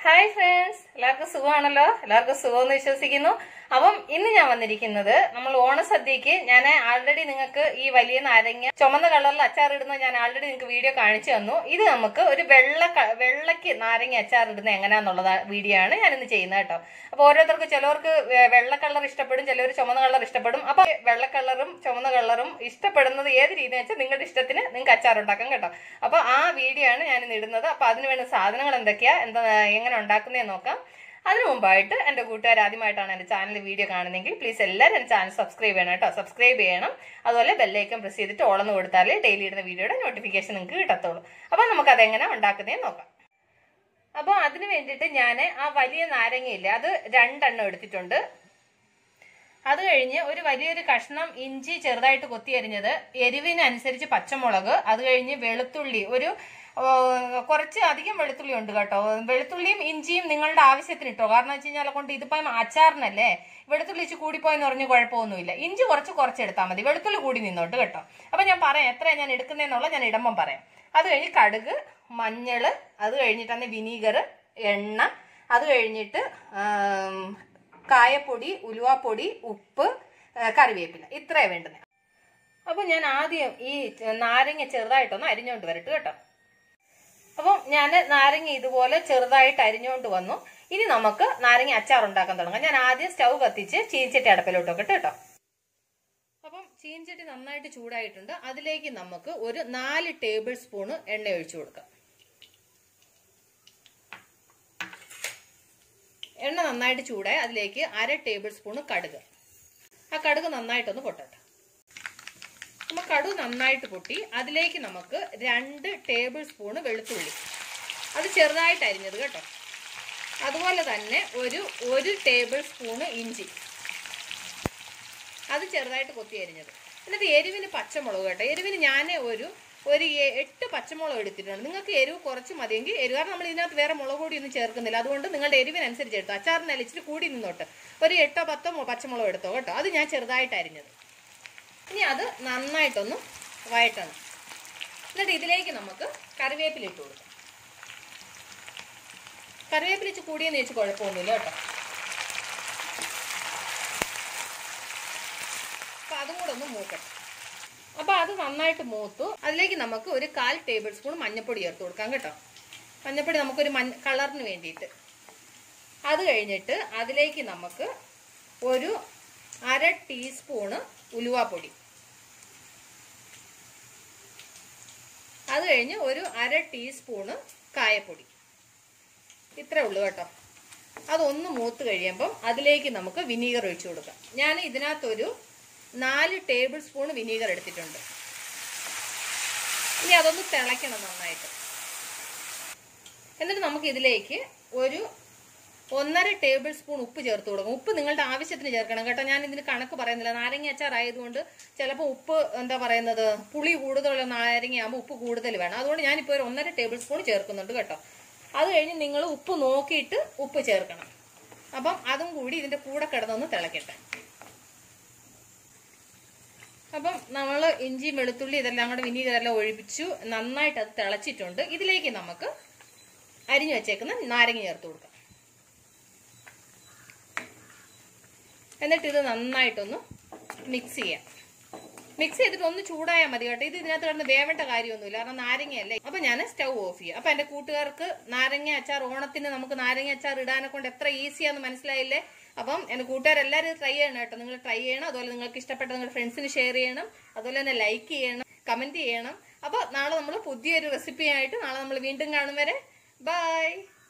hi friends എല്ലാവർക്കും സുഖമാണല്ലോ എല്ലാവർക്കും സുഖമെന്ന് വിശ്വസിക്കുന്നു അപ്പം ഇന്ന് ഞാൻ വന്നിരിക്കുന്നത് നമ്മൾ ഓണസദ്യക്ക് ഞാൻ ആൾറെഡി നിങ്ങൾക്ക് ഈ വലിയ നാരങ്ങ ചുമന്ന കളറിൽ അച്ചാർ ഇടുന്ന ഞാൻ ആൾറെഡി നിങ്ങൾക്ക് വീഡിയോ കാണിച്ചു തന്നു ഇത് നമുക്ക് ഒരു വെള്ള ക- വെള്ളയ്ക്ക് നാരങ്ങ അച്ചാർ ഇടുന്ന എങ്ങനെയാന്നുള്ളത് വീഡിയോ ആണ് ഞാൻ ഇന്ന് ചെയ്യുന്നത് കേട്ടോ അപ്പൊ ഓരോരുത്തർക്ക് ചിലവർക്ക് വെ- വെള്ള കളർ ഇഷ്ടപ്പെടും ചിലവർ ചുമന്ന കളർ ഇഷ്ടപ്പെടും അപ്പൊ വെള്ള കളറും ചുമന്ന കളറും ഇഷ്ടപ്പെടുന്നത് ഏത് രീതി വെച്ചാൽ നിങ്ങളുടെ ഇഷ്ടത്തിന് നിങ്ങൾക്ക് അച്ചാർ ഉണ്ടാക്കാം കേട്ടോ അപ്പൊ ആ വീഡിയോ ആണ് ഞാൻ ഇന്ന് ഇടുന്നത് അപ്പൊ അതിന് വേണ്ട സാധനങ്ങൾ എന്തൊക്കെയാ എന്താ എങ്ങനെ ഉണ്ടാക്കുന്നതെന്ന് നോക്കാം അതിനു മുമ്പായിട്ട് എന്റെ കൂട്ടുകാർ ആദ്യമായിട്ടാണ് എന്റെ ചാനൽ വീഡിയോ കാണുന്നതെങ്കിൽ പ്ലീസ് എല്ലാവരും എന്റെ ചാനൽ സബ്സ്ക്രൈബ് ചെയ്യണം കേട്ടോ സബ്സ്ക്രൈബ് ചെയ്യണം അതുപോലെ ബെല്ലൈക്കൻ പ്രസ് ചെയ്തിട്ട് ഓളന്ന് കൊടുത്താലേ ഡെയിലി ഇടുന്ന വീഡിയോയുടെ നോട്ടിഫിക്കേഷൻ നിങ്ങൾക്ക് കിട്ടത്തുള്ളൂ അപ്പൊ നമുക്ക് അതെങ്ങനെ ഉണ്ടാക്കുന്നതെന്ന് നോക്കാം അപ്പോൾ അതിന് വേണ്ടിയിട്ട് ഞാൻ ആ വലിയ നാരങ്ങയില്ലേ അത് രണ്ടെണ്ണം എടുത്തിട്ടുണ്ട് അത് കഴിഞ്ഞ് ഒരു വലിയൊരു കഷ്ണം ഇഞ്ചി ചെറുതായിട്ട് കൊത്തി അരിഞ്ഞത് എരിവിനനുസരിച്ച് പച്ചമുളക് അത് കഴിഞ്ഞ് വെളുത്തുള്ളി ഒരു ഓ, കുറച്ച് അധികം വെളുത്തുള്ളി ഉണ്ട് കേട്ടോ വെളുത്തുള്ളിയും ഇഞ്ചിയും നിങ്ങളുടെ ആവശ്യത്തിന് ഇട്ടോ കാരണം വെച്ച് കഴിഞ്ഞാൽ കൊണ്ട് ഇതിപ്പം അച്ചാറിനല്ലേ വെളുത്തുള്ളി ഇച്ചിരി കൂടിപ്പോയെന്ന് പറഞ്ഞ് കുഴപ്പമൊന്നുമില്ല ഇഞ്ചി കുറച്ച് കുറച്ച് എടുത്താൽ മതി വെളുത്തുള്ളി കൂടി നിന്നോട്ട് കേട്ടോ അപ്പൊ ഞാൻ പറയാം എത്രയാണ് ഞാൻ എടുക്കുന്നതെന്നുള്ള ഞാൻ ഇടുമ്പം പറയാം അത് കഴിഞ്ഞ് കടുക് മഞ്ഞള് അത് കഴിഞ്ഞിട്ടാണ് വിനീഗർ എണ്ണ അത് കഴിഞ്ഞിട്ട് ആം, കായപ്പൊടി ഉലുവാപ്പൊടി ഉപ്പ് ആ, കറിവേപ്പില ഇത്രയാണ് വേണ്ടുന്നത് അപ്പൊ ഞാൻ ആദ്യം ഈ നാരങ്ങ ചെറുതായിട്ടൊന്ന് അരിഞ്ഞോണ്ട് വരട്ടെ കേട്ടോ അപ്പം ഞാൻ നാരങ്ങ ഇതുപോലെ ചെറുതായിട്ട് അരിഞ്ഞുകൊണ്ട് വന്നു ഇനി നമുക്ക് നാരങ്ങ അച്ചാർ ഉണ്ടാക്കാൻ തുടങ്ങാം ഞാൻ ആദ്യം സ്റ്റൗ കത്തിച്ച് ചീഞ്ചട്ടി അടപ്പിലോട്ട് വെക്കട്ടെ കേട്ടോ അപ്പം ചീഞ്ചട്ടി നന്നായിട്ട് ചൂടായിട്ടുണ്ട് അതിലേക്ക് നമുക്ക് ഒരു നാല് ടേബിൾ സ്പൂണ് എണ്ണ ഒഴിച്ചു കൊടുക്കാം എണ്ണ നന്നായിട്ട് ചൂടായി അതിലേക്ക് അര ടേബിൾ സ്പൂണ് കടുക് ആ കടുക് നന്നായിട്ടൊന്ന് പൊട്ടട്ടെ നമ്മ കടുക് നന്നായിട്ട് പൊട്ടി അതിലേക്ക് നമുക്ക് രണ്ട് ടേബിൾ സ്പൂണ് വെളുത്തുള്ളി അത് ചെറുതായിട്ട് അരിഞ്ഞത് കേട്ടോ അതുപോലെ തന്നെ ഒരു ഒരു ടേബിൾ സ്പൂണ് ഇഞ്ചി അത് ചെറുതായിട്ട് കൊത്തി അരിഞ്ഞത് എന്നിട്ട് എരിവിന് പച്ചമുളക് കേട്ടോ എരിവിന് ഞാൻ ഒരു ഒരു എ- എട്ട് പച്ചമുളക് എടുത്തിട്ടുണ്ട് നിങ്ങൾക്ക് എരിവ് കുറച്ച് മതിയെങ്കിൽ എരിവ് കാരണം നമ്മൾ ഇതിനകത്ത് വേറെ മുളക് പൊടി ഒന്നും ചേർക്കുന്നില്ല അതുകൊണ്ട് നിങ്ങളുടെ എരിവിനനുസരിച്ച് എടുത്തു അച്ചാറിന് ഇച്ചിരി കൂടി നിന്നോട്ട് ഒരു എട്ടോ പത്തോ മു- പച്ചമുളക് എടുത്തോ കേട്ടോ അത് ഞാൻ ചെറുതായിട്ട് അരിഞ്ഞത് ഇനി അത് നന്നായിട്ടൊന്ന് വഴറ്റണം എന്നിട്ട് ഇതിലേക്ക് നമുക്ക് കറിവേപ്പില ഇട്ട് കൊടുക്കാം കറിവേപ്പില ഇച്ച് കൂടിയെന്ന് വെച്ച് കുഴപ്പമൊന്നുമില്ല കേട്ടോ അപ്പൊ അതും കൂടെ ഒന്ന് മൂക്കട്ടെ അപ്പൊ അത് നന്നായിട്ട് മൂത്തു അതിലേക്ക് നമുക്ക് ഒരു കാൽ ടേബിൾ സ്പൂൺ മഞ്ഞപ്പൊടി ചേർത്ത് കൊടുക്കാം കേട്ടോ മഞ്ഞപ്പൊടി നമുക്കൊരു മഞ്ഞ കളറിന് വേണ്ടിയിട്ട് അത് കഴിഞ്ഞിട്ട് അതിലേക്ക് നമുക്ക് ഒരു അര ടീസ്പൂണ് ഉലുവാപ്പൊടി അത് കഴിഞ്ഞ് ഒരു അര ടീസ്പൂണ് കായപ്പൊടി ഇത്രേ ഉള്ളൂ കേട്ടോ അതൊന്ന് മൂത്ത് കഴിയുമ്പം അതിലേക്ക് നമുക്ക് വിനീഗർ ഒഴിച്ചു കൊടുക്കാം ഞാൻ ഇതിനകത്തൊരു നാല് ടേബിൾ സ്പൂൺ വിനീഗർ എടുത്തിട്ടുണ്ട് ഇനി അതൊന്ന് തിളയ്ക്കണം നന്നായിട്ട് എന്നിട്ട് നമുക്ക് ഇതിലേക്ക് ഒരു ഒന്നര ടേബിൾ സ്പൂൺ ഉപ്പ് ചേർത്ത് കൊടുക്കും ഉപ്പ് നിങ്ങളുടെ ആവശ്യത്തിന് ചേർക്കണം കേട്ടോ ഞാൻ ഇതിന് കണക്ക് പറയുന്നില്ല നാരങ്ങ അച്ചാർ ആയതുകൊണ്ട് ചിലപ്പോൾ ഉപ്പ് എന്താ പറയുന്നത് പുളി കൂടുതലുള്ള നാരങ്ങയാകുമ്പോൾ ഉപ്പ് കൂടുതൽ വേണം അതുകൊണ്ട് ഞാനിപ്പോൾ ഒരു ഒന്നര ടേബിൾ സ്പൂൺ ചേർക്കുന്നുണ്ട് കേട്ടോ അത് കഴിഞ്ഞ് നിങ്ങൾ ഉപ്പ് നോക്കിയിട്ട് ഉപ്പ് ചേർക്കണം അപ്പം അതും കൂടി ഇതിന്റെ കൂടെ കിടന്നൊന്ന് തിളക്കട്ടെ അപ്പം നമ്മൾ ഇഞ്ചി വെളുത്തുള്ളി ഇതെല്ലാം കൂടെ വിനീഗർ എല്ലാം ഒഴിപ്പിച്ചു നന്നായിട്ട് അത് തിളച്ചിട്ടുണ്ട് ഇതിലേക്ക് നമുക്ക് അരിഞ്ഞു വെച്ചേക്കുന്ന നാരങ്ങ ചേർത്ത് കൊടുക്കാം എന്നിട്ട് ഇത് നന്നായിട്ടൊന്ന് മിക്സ് ചെയ്യാം മിക്സ് ചെയ്തിട്ട് ഒന്ന് ചൂടായാൽ മതി കേട്ടോ ഇത് ഇതിനകത്ത് കിടന്ന് വേവേണ്ട കാര്യമൊന്നുമില്ല കാരണം നാരങ്ങയല്ലേ അപ്പൊ ഞാൻ സ്റ്റൗ ഓഫ് ചെയ്യാം അപ്പൊ എന്റെ കൂട്ടുകാർക്ക് നാരങ്ങ അച്ചാർ ഓണത്തിന് നമുക്ക് നാരങ്ങ അച്ചാർ ഇടാനെ കൊണ്ട് എത്ര ഈസിയാന്ന് മനസ്സിലായില്ലേ അപ്പം എന്റെ കൂട്ടുകാരെല്ലാവരും ട്രൈ ചെയ്യണം കേട്ടോ നിങ്ങൾ ട്രൈ ചെയ്യണം അതുപോലെ നിങ്ങൾക്ക് ഇഷ്ടപ്പെട്ട നിങ്ങളുടെ ഫ്രണ്ട്സിന് ഷെയർ ചെയ്യണം അതുപോലെ തന്നെ ലൈക്ക് ചെയ്യണം കമന്റ് ചെയ്യണം അപ്പൊ നാളെ നമ്മൾ പുതിയൊരു റെസിപ്പി ആയിട്ട് നാളെ നമ്മൾ വീണ്ടും കാണും വരെ ബൈ